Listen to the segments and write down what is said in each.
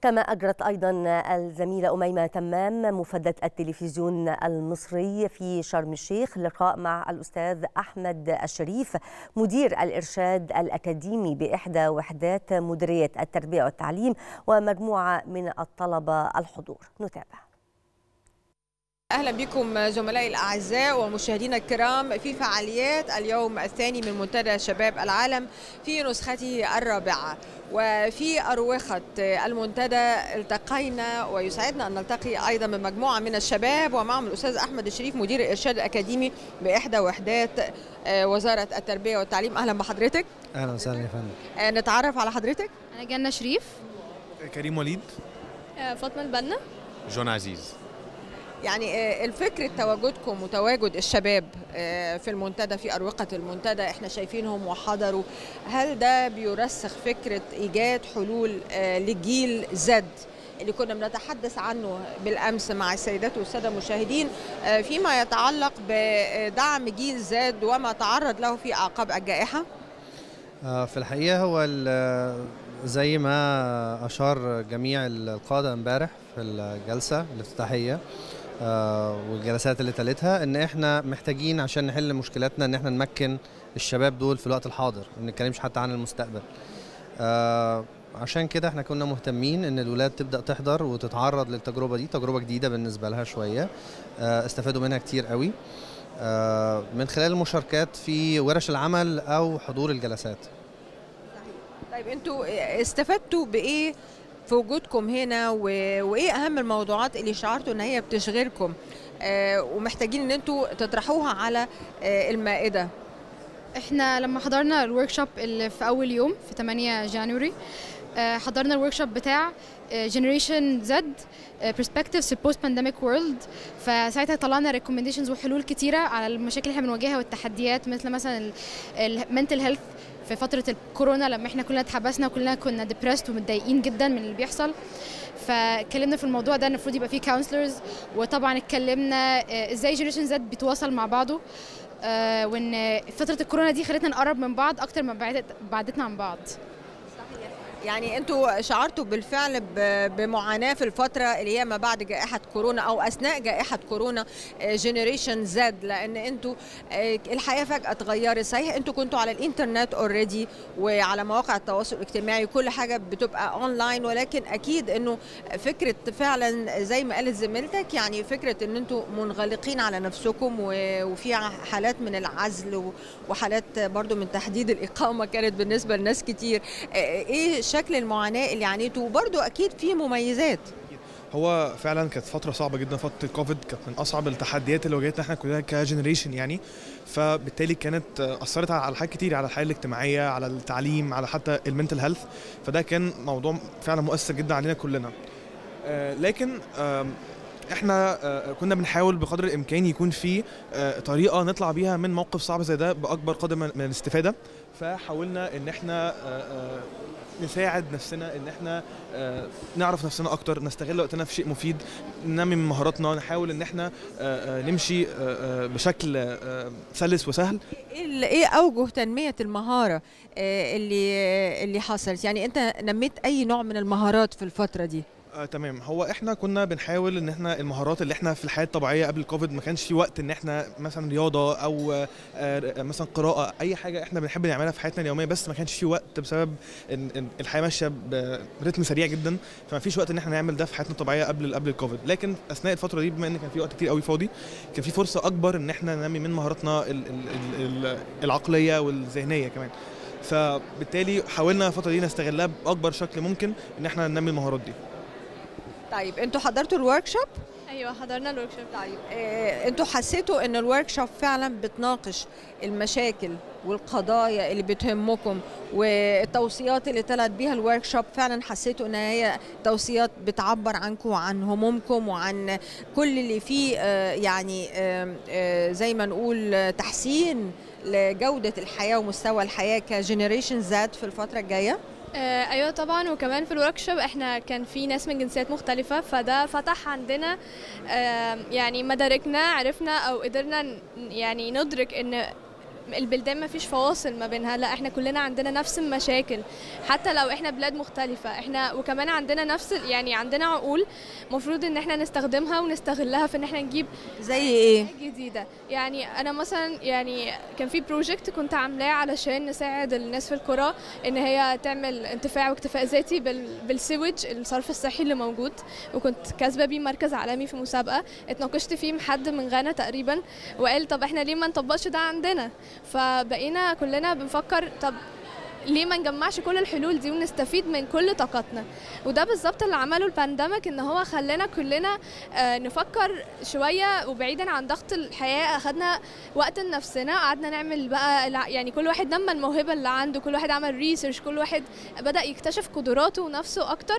كما أجرت أيضا الزميلة أميمة تمام مفدة التلفزيون المصري في شرم الشيخ لقاء مع الأستاذ أحمد الشريف مدير الإرشاد الأكاديمي بإحدى وحدات مديرية التربية والتعليم ومجموعة من الطلبة الحضور نتابع اهلا بكم زملائي الاعزاء ومشاهدينا الكرام في فعاليات اليوم الثاني من منتدى شباب العالم في نسخته الرابعه وفي اروخه المنتدى التقينا ويسعدنا ان نلتقي ايضا من مجموعه من الشباب ومعهم الاستاذ احمد الشريف مدير الارشاد الاكاديمي باحدى وحدات وزاره التربيه والتعليم اهلا بحضرتك اهلا وسهلا يا فندم نتعرف على حضرتك انا جنة شريف كريم وليد فاطمه البنا جون عزيز يعني الفكرة تواجدكم وتواجد الشباب في المنتدى في أروقة المنتدى احنا شايفينهم وحضروا هل ده بيرسخ فكرة إيجاد حلول لجيل زد اللي كنا بنتحدث عنه بالامس مع السيدات والساده المشاهدين فيما يتعلق بدعم جيل زاد وما تعرض له في اعقاب الجائحه؟ في الحقيقه هو زي ما اشار جميع القاده امبارح في الجلسه الافتتاحيه والجلسات اللي تلتها ان احنا محتاجين عشان نحل مشكلاتنا ان احنا نمكن الشباب دول في الوقت الحاضر ما نتكلمش حتى عن المستقبل عشان كده احنا كنا مهتمين ان الولاد تبدا تحضر وتتعرض للتجربه دي تجربه جديده بالنسبه لها شويه استفادوا منها كتير قوي من خلال المشاركات في ورش العمل او حضور الجلسات طيب انتوا استفدتوا بايه في وجودكم هنا و... وايه اهم الموضوعات اللي شعرتوا ان هي بتشغلكم آه ومحتاجين ان انتوا تطرحوها على آه المائده احنا لما حضرنا الورك شوب اللي في اول يوم في 8 جانوري آه حضرنا الورك شوب بتاع جنريشن زد برسبكتيفز في بوست بانديميك وورلد فساعتها طلعنا ريكومنديشنز وحلول كتيره على المشاكل اللي احنا بنواجهها والتحديات مثل مثلا المنتل هيلث في فترة الكورونا لما احنا كلنا اتحبسنا وكلنا كنا ديبرست ومتضايقين جدا من اللي بيحصل فاتكلمنا في الموضوع ده المفروض يبقى فيه كونسلرز وطبعا اتكلمنا ازاي جنريشن زد بيتواصل مع بعضه وان فترة الكورونا دي خلتنا نقرب من بعض اكتر ما بعدتنا عن بعض يعني انتوا شعرتوا بالفعل بمعاناه في الفتره اللي هي ما بعد جائحه كورونا او اثناء جائحه كورونا جنريشن زد لان انتوا الحياه فجاه اتغيرت صحيح انتوا كنتوا على الانترنت اوريدي وعلى مواقع التواصل الاجتماعي كل حاجه بتبقى اونلاين ولكن اكيد انه فكره فعلا زي ما قالت زميلتك يعني فكره ان انتوا منغلقين على نفسكم وفي حالات من العزل وحالات برضو من تحديد الاقامه كانت بالنسبه لناس كتير ايه شكل المعاناه اللي عانيته وبرضه اكيد في مميزات هو فعلا كانت فتره صعبه جدا فتره كوفيد كانت من اصعب التحديات اللي واجهتنا احنا كلنا كجنريشن يعني فبالتالي كانت اثرت على حاجات كتير على الحياه الاجتماعيه على التعليم على حتى المنتل هيلث فده كان موضوع فعلا مؤثر جدا علينا كلنا لكن احنا كنا بنحاول بقدر الامكان يكون في طريقه نطلع بيها من موقف صعب زي ده باكبر قدر من الاستفاده فحاولنا ان احنا نساعد نفسنا ان احنا نعرف نفسنا اكتر نستغل وقتنا في شيء مفيد ننمي من مهاراتنا نحاول ان احنا نمشي بشكل سلس وسهل ايه اوجه تنميه المهاره اللي اللي حصلت يعني انت نميت اي نوع من المهارات في الفتره دي آه تمام هو احنا كنا بنحاول ان احنا المهارات اللي احنا في الحياه الطبيعيه قبل الكوفيد ما كانش في وقت ان احنا مثلا رياضه او آه مثلا قراءه اي حاجه احنا بنحب نعملها في حياتنا اليوميه بس ما كانش في وقت بسبب ان, إن الحياه ماشيه برتم سريع جدا فما فيش وقت ان احنا نعمل ده في حياتنا الطبيعيه قبل قبل الكوفيد لكن اثناء الفتره دي بما ان كان في وقت كتير قوي فاضي كان في فرصه اكبر ان احنا ننمي من مهاراتنا ال ال ال العقليه والذهنيه كمان فبالتالي حاولنا الفتره دي نستغلها باكبر شكل ممكن ان احنا ننمي المهارات دي طيب انتوا حضرتوا الورك شوب ايوه حضرنا الورك شوب طيب اه انتوا حسيتوا ان الورك شوب فعلا بتناقش المشاكل والقضايا اللي بتهمكم والتوصيات اللي طلعت بيها الورك شوب فعلا حسيتوا ان هي توصيات بتعبر عنكم وعن همومكم وعن كل اللي فيه اه يعني اه زي ما نقول تحسين لجوده الحياه ومستوى الحياه كجنريشن زاد في الفتره الجايه آه ايوه طبعا وكمان في الورك شوب احنا كان في ناس من جنسيات مختلفه فده فتح عندنا آه يعني مداركنا عرفنا او قدرنا يعني ندرك ان البلدان ما فيش فواصل ما بينها لا احنا كلنا عندنا نفس المشاكل حتى لو احنا بلاد مختلفة احنا وكمان عندنا نفس ال- يعني عندنا عقول مفروض ان احنا نستخدمها ونستغلها في ان احنا نجيب زي ايه جديدة يعني أنا مثلا يعني كان في بروجكت كنت عاملاه علشان نساعد الناس في القرى إن هي تعمل انتفاع واكتفاء ذاتي بال بالسيوج الصرف الصحي اللي موجود وكنت كاسبة بيه مركز عالمي في مسابقة اتناقشت فيه مع حد من غانا تقريبا وقال طب احنا ليه ما نطبقش ده عندنا فبقينا كلنا بنفكر طب ليه ما نجمعش كل الحلول دي ونستفيد من كل طاقتنا وده بالظبط اللي عمله البانديميك ان هو خلانا كلنا آه، نفكر شويه وبعيدا عن ضغط الحياه اخدنا وقت لنفسنا قعدنا نعمل بقى الع- يعني كل واحد نمى الموهبه اللي عنده كل واحد عمل ريسيرش كل واحد بدا يكتشف قدراته ونفسه اكتر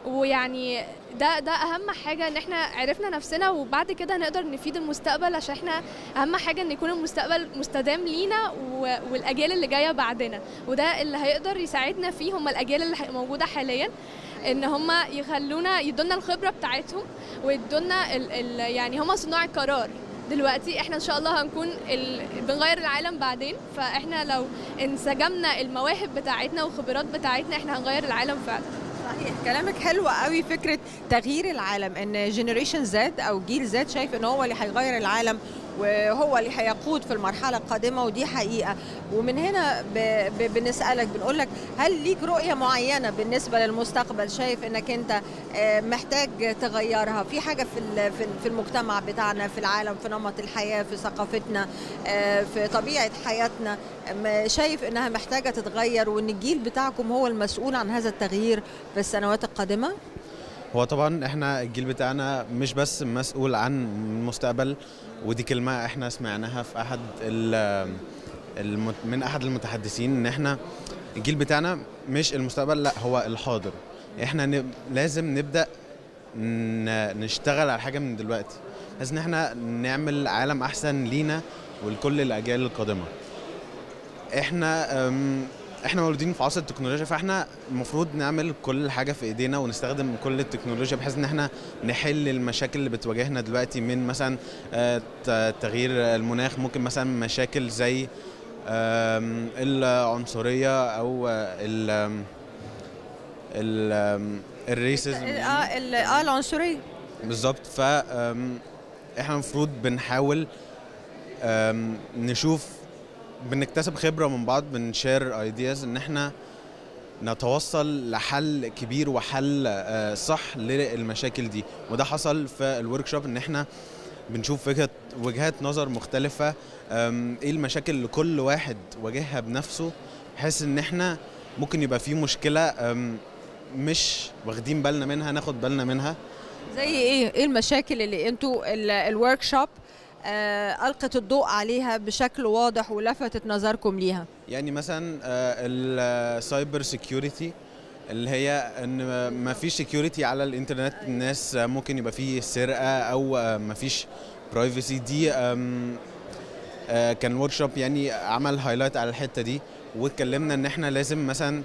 ويعني ده ده اهم حاجه ان احنا عرفنا نفسنا وبعد كده نقدر نفيد المستقبل عشان احنا اهم حاجه ان يكون المستقبل مستدام لينا و- والاجيال اللي جايه بعدنا وده اللي هيقدر يساعدنا فيه هم الاجيال اللي ح- موجوده حاليا ان هم يخلونا يدونا الخبره بتاعتهم ويدونا ال ال يعني هم صناع القرار دلوقتي احنا ان شاء الله هنكون ال... بنغير العالم بعدين فاحنا لو انسجمنا المواهب بتاعتنا والخبرات بتاعتنا احنا هنغير العالم فعلا صحيح كلامك حلو قوي فكره تغيير العالم ان جينيريشن زد او جيل زد شايف ان هو اللي هيغير العالم وهو اللي هيقود في المرحله القادمه ودي حقيقه ومن هنا ب... ب... بنسالك بنقول لك هل ليك رؤيه معينه بالنسبه للمستقبل شايف انك انت آه، محتاج تغيرها في حاجه في ال- في ال- في المجتمع بتاعنا في العالم في نمط الحياه في ثقافتنا آه، في طبيعه حياتنا م- شايف انها محتاجه تتغير وان الجيل بتاعكم هو المسؤول عن هذا التغيير في السنوات القادمه هو طبعا احنا الجيل بتاعنا مش بس مسؤول عن المستقبل ودي كلمة احنا سمعناها في احد ال- المت من احد المتحدثين ان احنا الجيل بتاعنا مش المستقبل لا هو الحاضر احنا ن- لازم نبدأ ن- نشتغل على حاجة من دلوقتي لازم ان احنا نعمل عالم احسن لينا ولكل الاجيال القادمة احنا أم، احنا مولودين في عصر التكنولوجيا فاحنا المفروض نعمل كل حاجه في ايدينا ونستخدم كل التكنولوجيا بحيث ان احنا نحل المشاكل اللي بتواجهنا دلوقتي من مثلا آه، ت- تغيير المناخ ممكن مثلا مشاكل زي آم، العنصريه او آه، ال آم، ال آم، الريسيزم اه ال- اه العنصريه بالظبط ف آم، احنا المفروض بنحاول آم، نشوف بنكتسب خبره من بعض بنشير ايدياز ان احنا نتوصل لحل كبير وحل آه، صح للمشاكل دي وده حصل في الورك شوب ان احنا بنشوف فكره وجهات نظر مختلفه آم، ايه المشاكل اللي كل واحد واجهها بنفسه بحيث ان احنا ممكن يبقى في مشكله آم، مش واخدين بالنا منها ناخد بالنا منها زي ايه ايه المشاكل اللي انتوا الورك شوب آه القت الضوء عليها بشكل واضح ولفتت نظركم ليها يعني مثلا السايبر سيكيورتي اللي هي ان ما فيش سيكيورتي على الانترنت الناس آه، ممكن يبقى فيه سرقه او ما فيش برايفسي دي آم، آه، كان ورك شوب يعني عمل هايلايت على الحته دي واتكلمنا ان احنا لازم مثلا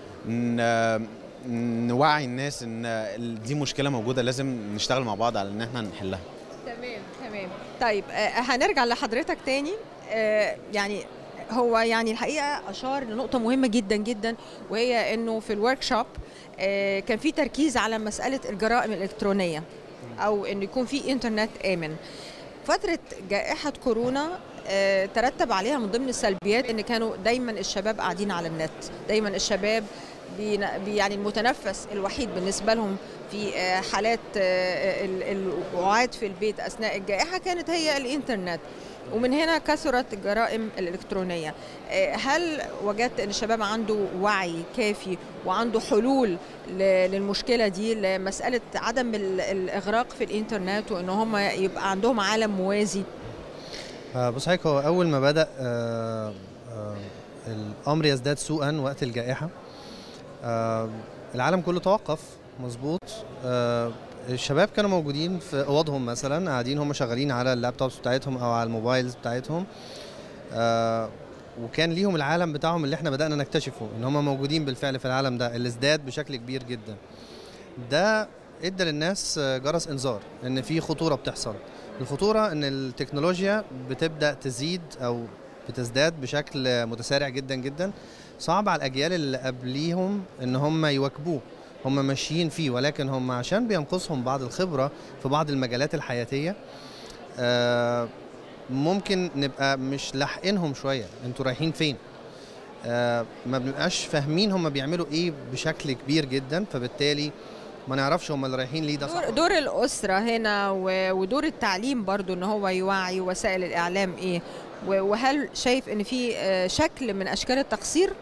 ن- نوعي الناس ان ال- دي مشكله موجوده لازم نشتغل مع بعض على ان احنا نحلها تمام تمام طيب آه هنرجع لحضرتك تاني آه يعني هو يعني الحقيقه اشار لنقطه مهمه جدا جدا وهي انه في الورك شوب آه كان في تركيز على مساله الجرائم الالكترونيه او انه يكون في انترنت امن فتره جائحه كورونا آه، ترتب عليها من ضمن السلبيات ان كانوا دايما الشباب قاعدين على النت دايما الشباب بين- بي- يعني المتنفس الوحيد بالنسبه لهم في آه، حالات آه، ال- القعاد في البيت اثناء الجائحه كانت هي الانترنت ومن هنا كثرت الجرائم الالكترونيه آه، هل وجدت ان الشباب عنده وعي كافي وعنده حلول ل- للمشكله دي لمساله عدم ال- الاغراق في الانترنت وان هم يبقى عندهم عالم موازي آه، بص حضرتك هو اول ما بدا آه، آه، الامر يزداد سوءا وقت الجائحه آه، العالم كله توقف مظبوط آه، الشباب كانوا موجودين في اوضهم مثلا قاعدين هم شغالين على اللابتوبس بتاعتهم او على الموبايلز بتاعتهم آه، وكان ليهم العالم بتاعهم اللي احنا بدانا نكتشفه ان هم موجودين بالفعل في العالم ده اللي ازداد بشكل كبير جدا ده ادى للناس آه، جرس انذار ان في خطوره بتحصل الخطوره ان التكنولوجيا بتبدا تزيد او بتزداد بشكل متسارع جدا جدا صعب على الاجيال اللي قبليهم ان هم يواكبوه هم ماشيين فيه ولكن هم عشان بينقصهم بعض الخبره في بعض المجالات الحياتيه آه، ممكن نبقى مش لاحقينهم شويه انتوا رايحين فين آه، ما بنبقاش فاهمين هم بيعملوا ايه بشكل كبير جدا فبالتالي ما نعرفش هم اللي رايحين ليه ده صح دور, دور الأسرة هنا و- ودور التعليم برضو ان هو يوعي وسائل الإعلام ايه و- وهل شايف ان في آه، شكل من اشكال التقصير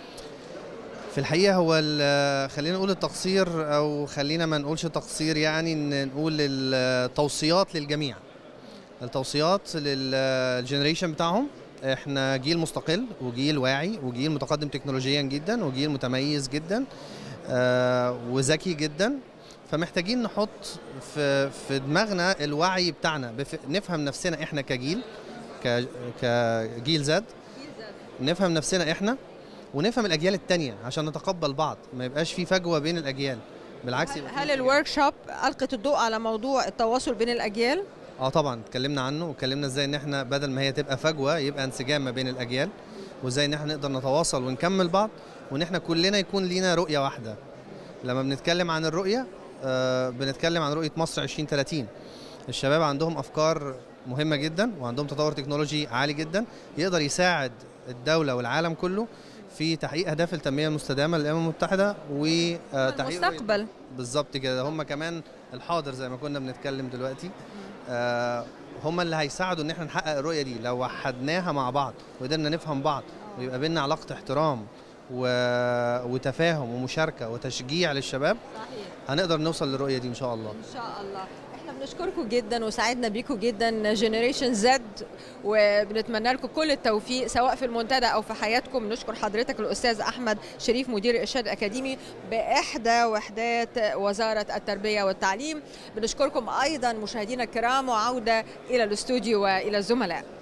في الحقيقه هو ال- خلينا نقول التقصير او خلينا ما نقولش تقصير يعني ان نقول التوصيات للجميع التوصيات للجنريشن بتاعهم احنا جيل مستقل وجيل واعي وجيل متقدم تكنولوجيا جدا وجيل متميز جدا آه، وذكي جدا فمحتاجين نحط في في دماغنا الوعي بتاعنا بف- نفهم نفسنا احنا كجيل ك- كجيل زد نفهم نفسنا احنا ونفهم الاجيال التانية عشان نتقبل بعض ما يبقاش في فجوه بين الاجيال بالعكس يبقى في هل الورك شوب ألقت الضوء على موضوع التواصل بين الأجيال اه طبعا اتكلمنا عنه واتكلمنا ازاي ان احنا بدل ما هي تبقى فجوه يبقى انسجام ما بين الاجيال وازاي ان احنا نقدر نتواصل ونكمل بعض وان احنا كلنا يكون لينا رؤيه واحده لما بنتكلم عن الرؤيه آه بنتكلم عن رؤيه مصر 2030 الشباب عندهم افكار مهمه جدا وعندهم تطور تكنولوجي عالي جدا يقدر يساعد الدوله والعالم كله في تحقيق اهداف التنميه المستدامه للامم المتحده وتحقيق المستقبل بالظبط كده هم كمان الحاضر زي ما كنا بنتكلم دلوقتي آه هم اللي هيساعدوا ان احنا نحقق الرؤيه دي لو وحدناها مع بعض وقدرنا نفهم بعض ويبقى بينا علاقه احترام و... وتفاهم ومشاركه وتشجيع للشباب صحيح هنقدر نوصل للرؤيه دي ان شاء الله ان شاء الله احنا بنشكركم جدا وسعدنا بيكم جدا جنريشن زد وبنتمنى لكم كل التوفيق سواء في المنتدى او في حياتكم بنشكر حضرتك الاستاذ احمد شريف مدير الارشاد الاكاديمي باحدى وحدات وزاره التربيه والتعليم بنشكركم ايضا مشاهدينا الكرام وعوده الى الاستوديو والى الزملاء